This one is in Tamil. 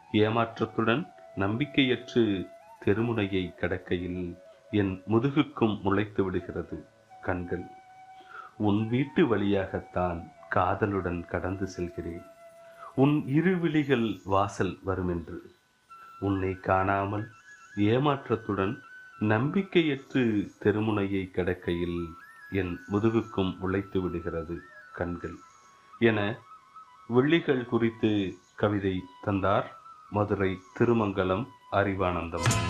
ஏமாற்றத்துடன் நம்பிக்கையற்று தெருமுனையை கடக்கையில் என் முதுகுக்கும் முளைத்து விடுகிறது கண்கள் உன் வீட்டு வழியாகத்தான் காதலுடன் கடந்து செல்கிறேன் உன் இரு விழிகள் வாசல் வருமென்று உன்னை காணாமல் ஏமாற்றத்துடன் நம்பிக்கையற்று தெருமுனையை கடக்கையில் என் முதுகுக்கும் உழைத்து விடுகிறது கண்கள் என வெள்ளிகள் குறித்து கவிதை தந்தார் மதுரை திருமங்கலம் அறிவானந்தம்